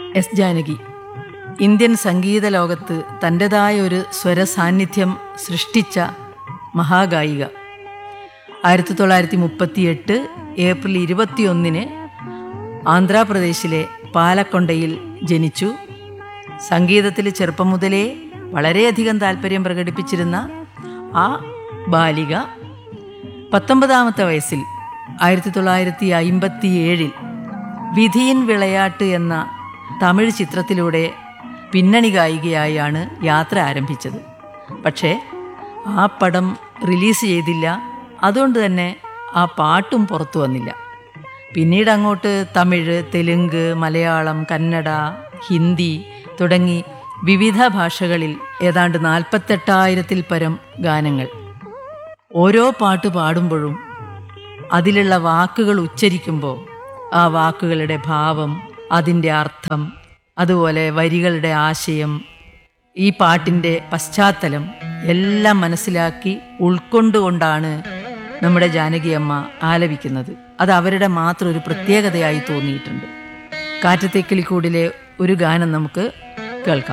S Janaki Indian സംഗീത ലോകത്ത് തൻ്റെതായ ഒരു സ്വരസാന്നിധ്യം സൃഷ്ടിച്ച മഹാഗായിക ആയിരത്തി തൊള്ളായിരത്തി മുപ്പത്തിയെട്ട് ഏപ്രിൽ ഇരുപത്തിയൊന്നിന് ആന്ധ്രാപ്രദേശിലെ പാലക്കൊണ്ടയിൽ ജനിച്ചു സംഗീതത്തിൽ ചെറുപ്പം മുതലേ വളരെയധികം താല്പര്യം പ്രകടിപ്പിച്ചിരുന്ന ആ ബാലിക പത്തൊമ്പതാമത്തെ വയസ്സിൽ ആയിരത്തി തൊള്ളായിരത്തി അയിമ്പത്തി ഏഴിൽ വിധിയിൻ വിളയാട്ട് എന്ന തമിഴ് ചിത്രത്തിലൂടെ പിന്നണി ഗായികയായാണ് യാത്ര ആരംഭിച്ചത് പക്ഷേ ആ പടം റിലീസ് ചെയ്തില്ല അതുകൊണ്ട് തന്നെ ആ പാട്ടും പുറത്തു വന്നില്ല പിന്നീട് അങ്ങോട്ട് തമിഴ് തെലുങ്ക് മലയാളം കന്നഡ ഹിന്ദി തുടങ്ങി വിവിധ ഭാഷകളിൽ ഏതാണ്ട് നാൽപ്പത്തെട്ടായിരത്തിൽ പരം ഗാനങ്ങൾ ഓരോ പാട്ട് പാടുമ്പോഴും അതിലുള്ള വാക്കുകൾ ഉച്ചരിക്കുമ്പോൾ ആ വാക്കുകളുടെ ഭാവം അതിൻ്റെ അർത്ഥം അതുപോലെ വരികളുടെ ആശയം ഈ പാട്ടിൻ്റെ പശ്ചാത്തലം എല്ലാം മനസ്സിലാക്കി ഉൾക്കൊണ്ടുകൊണ്ടാണ് നമ്മുടെ ജാനകിയമ്മ ആലപിക്കുന്നത് അത് അവരുടെ മാത്രം ഒരു പ്രത്യേകതയായി തോന്നിയിട്ടുണ്ട് കാറ്റത്തെ കിളിക്കൂടിലെ ഒരു ഗാനം നമുക്ക് കേൾക്കാം